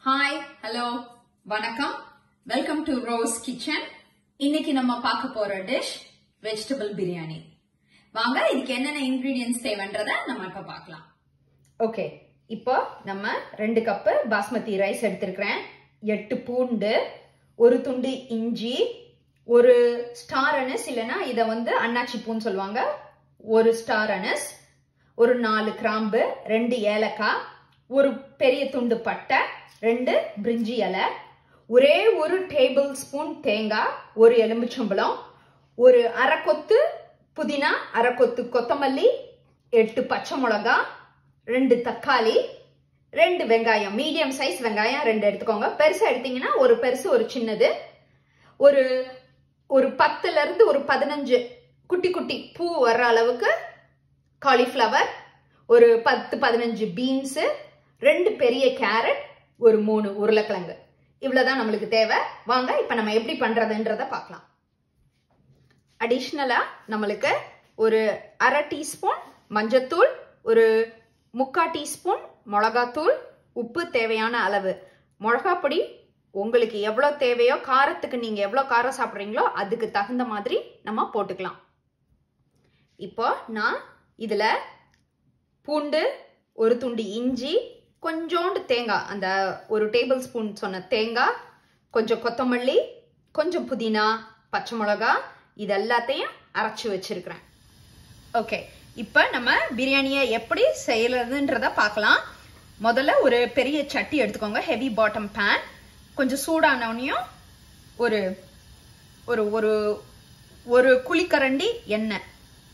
hi hello வணக்கம் welcome to Rose kitchen இன்னைக்கு நம்ம பார்க்க போற டிஷ் வெஜிடபிள் பிரியாணி வாங்க இதுக்கு என்னென்ன இன்கிரீடியன்ஸ் தேவைன்றத நம்ம இப்ப பார்க்கலாம் ஓகே இப்போ நம்ம ரெண்டு கப்பு பாஸ்மதி ரைஸ் எடுத்திருக்கிறேன் எட்டு பூண்டு ஒரு துண்டு இஞ்சி ஒரு ஸ்டார் அனஸ் இல்லைன்னா இதை வந்து அன்னாச்சி பூன்னு சொல்லுவாங்க ஒரு ஸ்டார் அனஸ் ஒரு நாலு கிராம்பு ரெண்டு ஏலக்காய் ஒரு பெரிய துண்டு பட்டை ரெண்டு பிரிஞ்சி இலை ஒரே ஒரு டேபிள் ஸ்பூன் தேங்காய் ஒரு எலுமிச்சம்பழம் ஒரு அரை கொத்து புதினா அரை கொத்து கொத்தமல்லி எட்டு பச்சை மிளகா ரெண்டு தக்காளி ரெண்டு வெங்காயம் மீடியம் சைஸ் வெங்காயம் ரெண்டு எடுத்துக்கோங்க பெருசா எடுத்தீங்கன்னா ஒரு பெருசு ஒரு சின்னது ஒரு ஒரு பத்துல இருந்து ஒரு பதினஞ்சு குட்டி குட்டி பூ வர்ற அளவுக்கு காலிஃப்ளவர் ஒரு பத்து பதினஞ்சு பீன்ஸ் ரெண்டு பெரிய கேரட் ஒரு மூணு உருளைக்கிழங்கு இவ்வளவுதான் நம்மளுக்கு தேவை வாங்க இப்ப நம்ம எப்படி பண்றதுன்றத பார்க்கலாம் அடிஷ்னலா நம்மளுக்கு ஒரு அரை டீஸ்பூன் மஞ்சத்தூள் ஒரு முக்கால் டீஸ்பூன் மிளகாத்தூள் உப்பு தேவையான அளவு மிளகாப் பொடி உங்களுக்கு எவ்வளோ தேவையோ காரத்துக்கு நீங்க எவ்வளோ காரம் சாப்பிட்றீங்களோ அதுக்கு தகுந்த மாதிரி நம்ம போட்டுக்கலாம் இப்போ நான் இதுல பூண்டு ஒரு துண்டு இஞ்சி கொஞ்சோண்டு தேங்காய் அந்த ஒரு டேபிள் ஸ்பூன் சொன்ன தேங்காய் கொஞ்சம் கொத்தமல்லி கொஞ்சம் புதினா பச்சை மிளகா இது எல்லாத்தையும் அரைச்சி வச்சிருக்கிறேன் ஓகே இப்போ நம்ம பிரியாணியை எப்படி செய்யறதுன்றத பார்க்கலாம் முதல்ல ஒரு பெரிய சட்டி எடுத்துக்கோங்க ஹெவி பாட்டம் பேன் கொஞ்சம் சூடானவனையும் ஒரு ஒரு ஒரு ஒரு குழிக்கரண்டி எண்ணெய்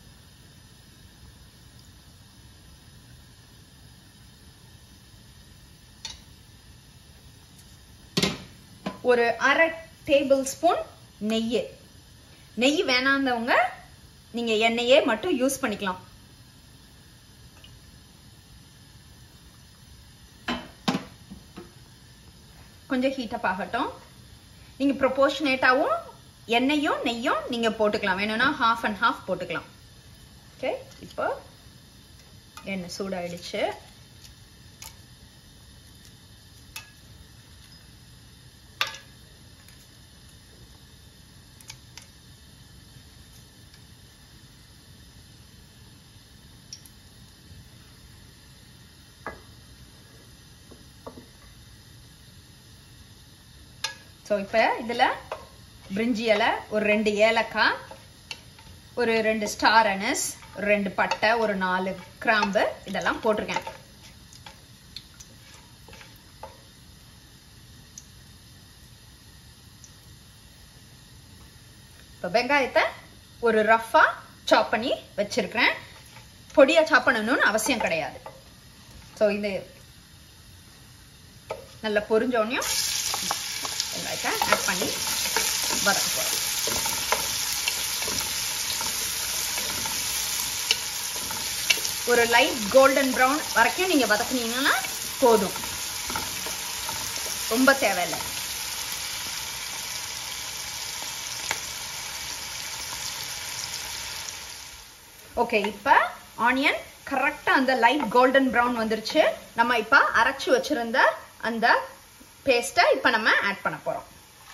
ஒரு அரை டேபிள் ஸ்பூன் நெய் நெய் வேணாந்தவங்க நீங்க எண்ணெயே மட்டும் யூஸ் பண்ணிக்கலாம் கொஞ்சம் ஹீட்டப் ஆகட்டும் நீங்க ப்ரொபோர்ஷனேட்டாவும் எண்ணெயும் நெய்யும் நீங்க போட்டுக்கலாம் வேணும்னா ஹாஃப் அண்ட் ஹாஃப் போட்டுக்கலாம் ஓகே இப்போ எண்ணெய் சூடாயிடுச்சு ஸோ இப்போ இதில் பிரிஞ்சி இலை ஒரு ரெண்டு ஏலக்காய் ஒரு ரெண்டு ஸ்டார் அனஸ் ஒரு ரெண்டு பட்டை ஒரு நாலு கிராம்பு இதெல்லாம் போட்டிருக்கேன் இப்போ வெங்காயத்தை ஒரு ரஃபா சாப் பண்ணி வச்சிருக்கிறேன் பொடியா சாப் பண்ணணும்னு அவசியம் கிடையாது ஸோ இது நல்லா பொரிஞ்சோடனையும் வெங்காயத்தை ஆட் பண்ணி வதக்க போகிறோம் ஒரு லைட் கோல்டன் ப்ரௌன் வரைக்கும் நீங்கள் வதக்குனீங்கன்னா போதும் ரொம்ப தேவையில்லை ஓகே இப்போ ஆனியன் கரெக்டாக அந்த லைட் கோல்டன் ப்ரௌன் வந்துருச்சு நம்ம இப்போ அரைச்சி வச்சிருந்த அந்த பேஸ்ட்டை இப்போ நம்ம ஆட் பண்ண போகிறோம்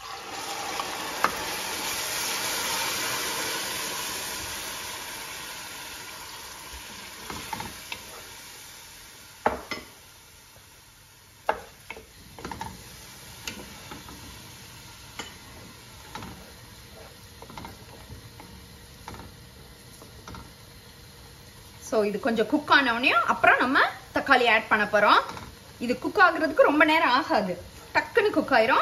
ஸோ இது கொஞ்சம் குக் ஆனவனையும் அப்புறம் நம்ம தக்காளி ஆட் பண்ண போகிறோம் இது குக் ஆகுறதுக்கு ரொம்ப நேரம் ஆகாது டக்குன்னு குக் ஆயிரும்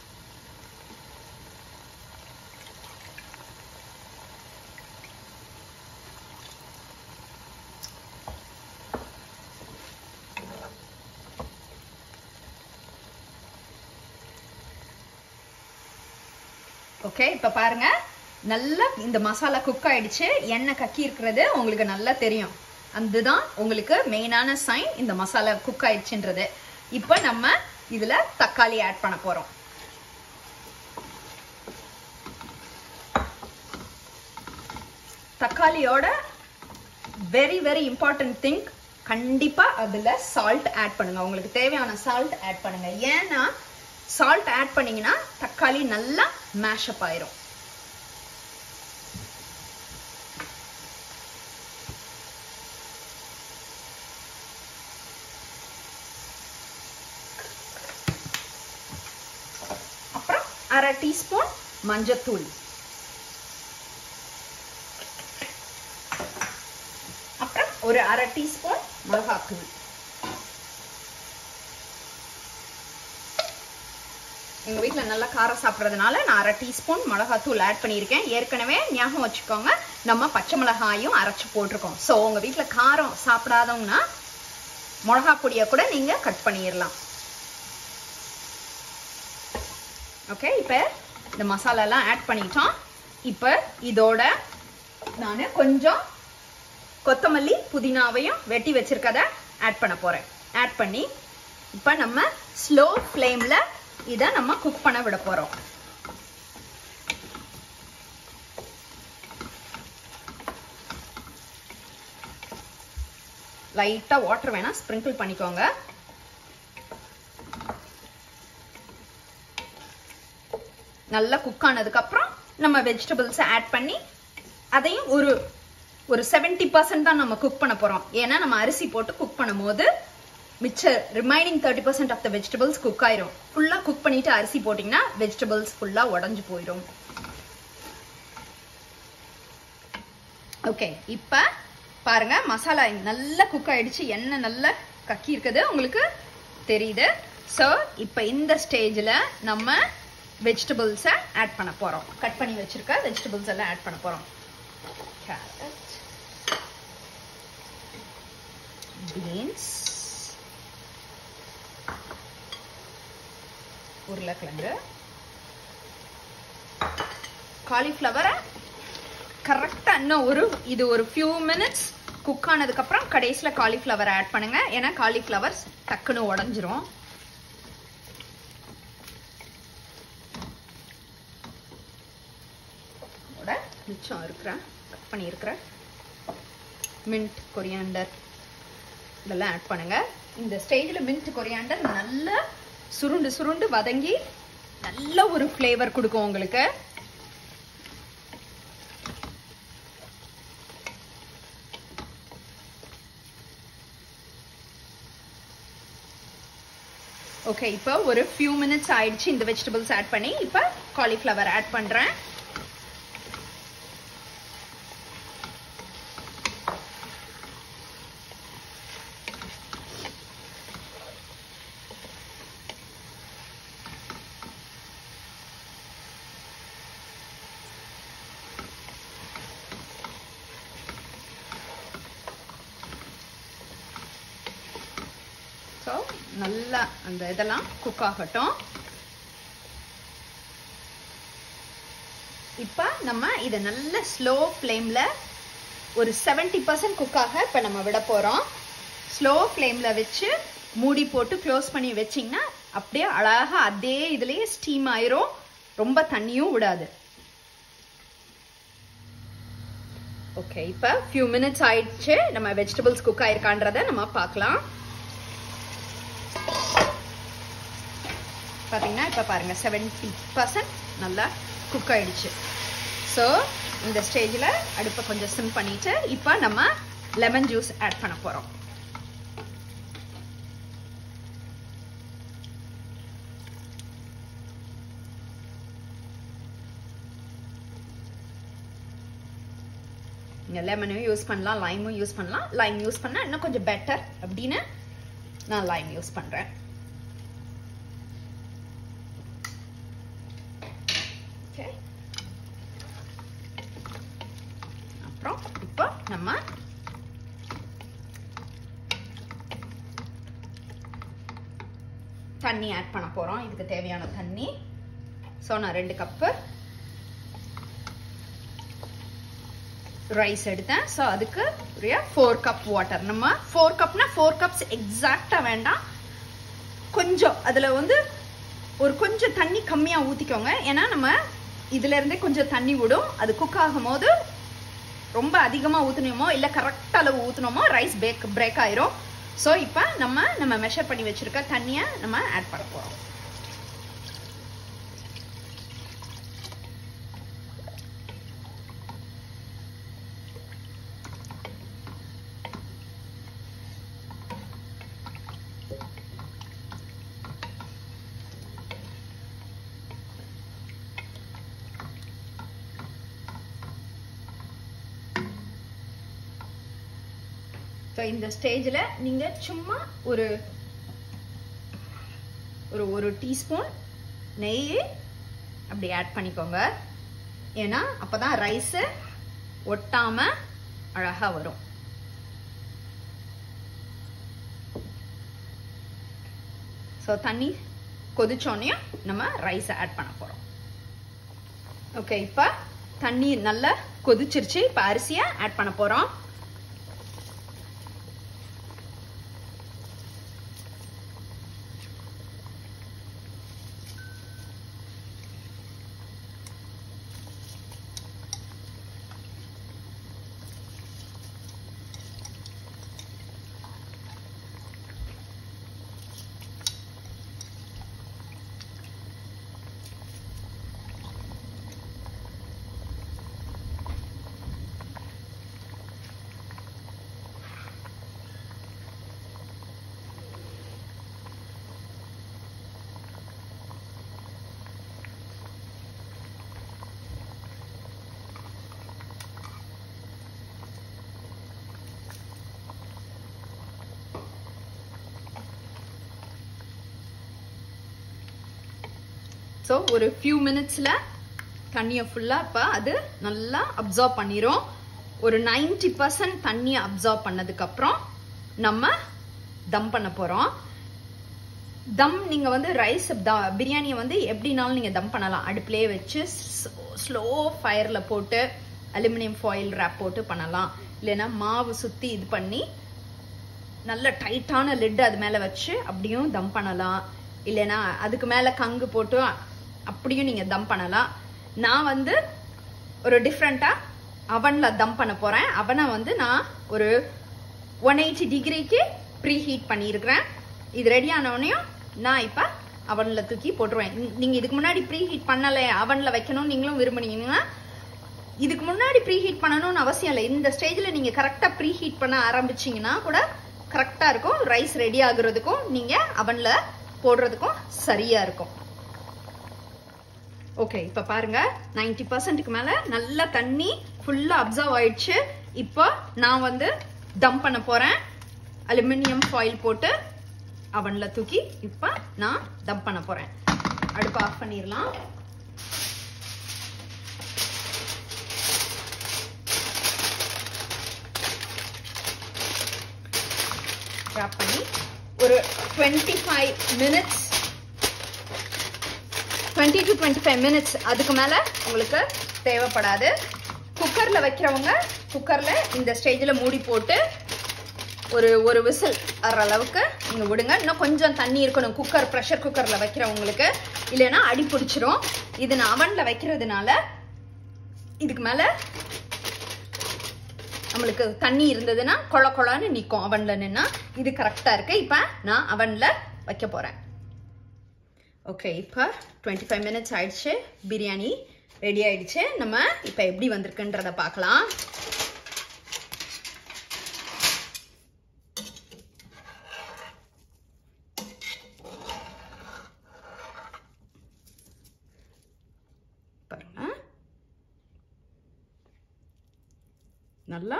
ஓகே இப்போ பாருங்க நல்லா இந்த மசாலா குக் ஆயிடுச்சு எண்ணெய் கக்கி இருக்கிறது உங்களுக்கு நல்லா தெரியும் அதுதான் உங்களுக்கு மெயினான சைன் இந்த மசாலா குக் ஆயிடுச்சுன்றது இப்போ நம்ம இதுல தக்காளி ஆட் பண்ண போறோம் தக்காளியோட வெரி வெரி இம்பார்ட்டன்ட் திங் கண்டிப்பா அதுல சால்ட் ஆட் பண்ணுங்க உங்களுக்கு தேவையான சால்ட் ஆட் பண்ணுங்க ஏன்னா சால்ட் ஆட் பண்ணீங்கன்னா தக்காளி நல்லா மேஷப் ஆயிரும் அப்புறம் அரை டீஸ்பூன் மஞ்சத்தூள் அப்புறம் ஒரு அரை டீஸ்பூன் மிளகாத்தூள் எங்க வீட்ல நல்லா காரம் சாப்பிட்றதுனால நான் அரை டீஸ்பூன் மிளகாத்தூள் ஆட் பண்ணியிருக்கேன் ஏற்கனவே ஞாபகம் வச்சுக்கோங்க நம்ம பச்சை மிளகாயும் அரைச்சு போட்டிருக்கோம் ஸோ உங்க வீட்ல காரம் சாப்பிடாதவங்கன்னா மிளகா பொடியை கூட நீங்க கட் பண்ணிடலாம் ஓகே இப்போ இந்த மசாலாலாம் ஆட் பண்ணிட்டோம் இப்போ இதோட நான் கொஞ்சம் கொத்தமல்லி புதினாவையும் வெட்டி வச்சிருக்கத ஆட் பண்ண போறேன் ஆட் பண்ணி இப்போ நம்ம ஸ்லோ ஃப்ளேம்ல இதை நம்ம குக் பண்ண விட போறோம் லைட்டா வாட்டர் வேணா ஸ்ப்ரிங்கிள் பண்ணிக்கோங்க நல்லா குக் ஆனதுக்கு அப்புறம் நம்ம வெஜிடபிள்ஸை ஆட் பண்ணி அதையும் ஒரு ஒரு செவன்டி பர்சன்ட் தான் நம்ம குக் பண்ண போறோம் ஏன்னா நம்ம அரிசி போட்டு குக் பண்ணும் போது மிச்ச remaining thirty percent of the vegetables cook ஆயிரும் ஃபுல்லா குக் பண்ணிட்டு அரிசி போட்டீங்கன்னா வெஜிடபிள்ஸ் ஃபுல்லா உடஞ்சு போயிடும் ஓகே இப்ப பாருங்க மசாலா நல்லா குக் ஆயிடுச்சு எண்ணெய் நல்லா கக்கி இருக்குது உங்களுக்கு தெரியுது ஸோ இப்போ இந்த ஸ்டேஜில் நம்ம வெஜிடபிள்ஸை ஆட் பண்ண போகிறோம் கட் பண்ணி வச்சிருக்க வெஜிடபிள்ஸ் எல்லாம் ஆட் பண்ண போகிறோம் கேரட் பீன்ஸ் உருளைக்கிழங்கு காலிஃப்ளவரை கரெக்டாக இன்னும் ஒரு இது ஒரு ஃபியூ மினிட்ஸ் குக் ஆனதுக்கப்புறம் கடைசியில் காலிஃப்ளவர் ஆட் பண்ணுங்க ஏன்னா காலிஃப்ளவர் டக்குன்னு உடஞ்சிரும் மிச்சம் இருக்கிற கட் பண்ணியிருக்கிற மின்ட் கொரியாண்டர் இதெல்லாம் ஆட் பண்ணுங்க இந்த ஸ்டேஜில் மின்ட் கொரியாண்டர் நல்லா சுருண்டு சுருண்டு வதங்கி நல்ல ஒரு ஃப்ளேவர் கொடுக்கும் உங்களுக்கு ஓகே இப்போ ஒரு ஃபியூ மினிட்ஸ் ஆயிடுச்சு இந்த வெஜிடபிள்ஸ் ஆட் பண்ணி இப்போ காலிஃப்ளவர் ஆட் பண்ணுறேன் ஸோ நல்லா அந்த இதெல்லாம் குக் ஆகட்டும் இப்போ நம்ம இதை நல்ல ஸ்லோ ஃப்ளேமில் ஒரு செவன்டி பர்சன்ட் குக்காக இப்போ நம்ம விட போகிறோம் ஸ்லோ ஃப்ளேமில் வச்சு மூடி போட்டு க்ளோஸ் பண்ணி வச்சிங்கன்னா அப்படியே அழகாக அதே இதுலேயே ஸ்டீம் ஆயிரும் ரொம்ப தண்ணியும் விடாது ஓகே இப்போ ஃபியூ மினிட்ஸ் ஆயிடுச்சு நம்ம வெஜிடபிள்ஸ் குக் ஆயிருக்கான்றத நம்ம பார்க்கலாம் பார்த்தீங்கன்னா இப்போ பாருங்கள் செவன்ட்டி பர்சன்ட் நல்லா குக் ஆயிடுச்சு ஸோ இந்த ஸ்டேஜில் அடுப்பை கொஞ்சம் சிம் பண்ணிட்டு இப்போ நம்ம லெமன் ஜூஸ் ஆட் பண்ண போகிறோம் நீங்கள் லெமனும் யூஸ் பண்ணலாம் லைமும் யூஸ் பண்ணலாம் லைம் யூஸ் பண்ணால் இன்னும் கொஞ்சம் பெட்டர் அப்படின்னு நான் லைம் யூஸ் பண்ணுறேன் ஓகே அப்புறம் இப்போ நம்ம தண்ணி ஆட் பண்ண போகிறோம் இதுக்கு தேவையான தண்ணி ஸோ நான் ரெண்டு கப்பு ரைஸ் எடுத்தேன் ஸோ அதுக்கு ஒரு ஃபோர் கப் வாட்டர் நம்ம ஃபோர் கப்னா ஃபோர் கப்ஸ் எக்ஸாக்டாக வேண்டாம் கொஞ்சம் அதில் வந்து ஒரு கொஞ்சம் தண்ணி கம்மியாக ஊற்றிக்கோங்க ஏன்னா நம்ம இதுல இருந்தே கொஞ்சம் தண்ணி விடும் அது குக் ஆகும் போது ரொம்ப அதிகமாக ஊற்றுனோமோ இல்லை கரெக்ட் அளவு ஊற்றுனோமோ ரைஸ் பேக் பிரேக் ஆயிரும் ஸோ இப்போ நம்ம நம்ம மெஷர் பண்ணி வச்சிருக்க தண்ணியை நம்ம ஆட் பண்ண போகிறோம் ஸோ இந்த ஸ்டேஜில் நீங்கள் சும்மா ஒரு ஒரு ஒரு டீஸ்பூன் நெய் அப்படி ஆட் பண்ணிக்கோங்க ஏன்னா அப்போ தான் ரைஸு ஒட்டாமல் அழகாக வரும் ஸோ தண்ணி கொதிச்சோன்னையும் நம்ம ரைஸை ஆட் பண்ண போகிறோம் ஓகே இப்போ தண்ணி நல்லா கொதிச்சிருச்சு இப்போ அரிசியை ஆட் பண்ண போகிறோம் ஸோ ஒரு ஃபியூ மினிட்ஸில் தண்ணியை ஃபுல்லாக இப்போ அது நல்லா அப்சார்ப் பண்ணிரும் ஒரு நைன்டி பர்சன்ட் தண்ணியை அப்சார்ப் பண்ணதுக்கப்புறம் நம்ம தம் பண்ண போகிறோம் தம் நீங்கள் வந்து ரைஸ் பிரியாணியை வந்து எப்படினாலும் நீங்கள் தம் பண்ணலாம் அடுப்புலேயே வச்சு ஸ்லோ ஃபயரில் போட்டு அலுமினியம் ஃபாயில் ரேப் போட்டு பண்ணலாம் இல்லைன்னா மாவு சுற்றி இது பண்ணி நல்ல டைட்டான லிட் அது மேலே வச்சு அப்படியும் தம் பண்ணலாம் இல்லைன்னா அதுக்கு மேலே கங்கு போட்டு அப்படியும் நீங்கள் தம் பண்ணலாம் நான் வந்து ஒரு டிஃப்ரெண்ட்டாக அவனில் தம் பண்ண போகிறேன் அவனை வந்து நான் ஒரு ஒன் எயிட்டி டிகிரிக்கு ப்ரீ ஹீட் பண்ணியிருக்கிறேன் இது ரெடி ஆனவனையும் நான் இப்போ அவனில் தூக்கி போட்டுருவேன் நீங்கள் இதுக்கு முன்னாடி ப்ரீ ஹீட் பண்ணலை அவனில் வைக்கணும்னு நீங்களும் விரும்புனீங்கன்னா இதுக்கு முன்னாடி ப்ரீ ஹீட் பண்ணணும்னு அவசியம் இல்லை இந்த ஸ்டேஜில் நீங்கள் கரெக்டாக ப்ரீ ஹீட் பண்ண ஆரம்பிச்சிங்கன்னா கூட கரெக்டாக இருக்கும் ரைஸ் ரெடி ஆகுறதுக்கும் நீங்கள் அவனில் போடுறதுக்கும் சரியாக இருக்கும் ஓகே இப்போ பாருங்க நைன்டி பர்சன்ட்டுக்கு மேலே நல்ல தண்ணி ஃபுல்லாக அப்சர்வ் ஆயிடுச்சு இப்போ நான் வந்து தம் பண்ண போகிறேன் அலுமினியம் ஃபாயில் போட்டு அவனில் தூக்கி இப்போ நான் தம் பண்ண போகிறேன் அடுப்பு ஆஃப் பண்ணிடலாம் ட்ராப் பண்ணி ஒரு twenty five minutes twenty to twenty five minutes அதுக்கு மேலே உங்களுக்கு தேவைப்படாது குக்கரில் வைக்கிறவங்க குக்கரில் இந்த ஸ்டேஜில் மூடி போட்டு ஒரு ஒரு விசில் வர்ற அளவுக்கு நீங்கள் விடுங்க இன்னும் கொஞ்சம் தண்ணி இருக்கணும் குக்கர் ப்ரெஷர் குக்கரில் வைக்கிறவங்களுக்கு இல்லைன்னா அடி பிடிச்சிரும் இது நான் அவனில் வைக்கிறதுனால இதுக்கு மேலே நம்மளுக்கு தண்ணி இருந்ததுன்னா கொழ கொழன்னு நிற்கும் அவனில் நின்னா இது கரெக்டாக இருக்கு இப்போ நான் அவனில் வைக்க போகிறேன் ஓகே இப்போ டுவெண்ட்டி ஃபைவ் மினிட்ஸ் ஆயிடுச்சு பிரியாணி ரெடி ஆயிடுச்சு நம்ம இப்போ எப்படி வந்திருக்குன்றத பார்க்கலாம் பாருங்க நல்லா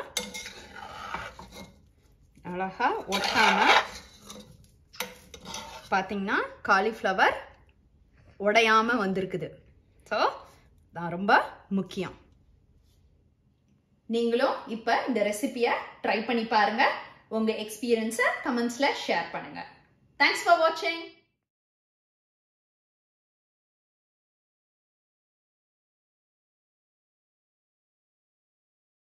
அழகா ஒட்டாம பார்த்தீங்கன்னா காலிஃப்ளவர் உடையாம வந்திருக்குது ஸோ தான் ரொம்ப முக்கியம் நீங்களும் இப்போ இந்த ரெசிபியை ட்ரை பண்ணி பாருங்க உங்க எக்ஸ்பீரியன்ஸை கமெண்ட்ஸ்ல ஷேர் பண்ணுங்க தேங்க்ஸ் ஃபார் வாட்சிங்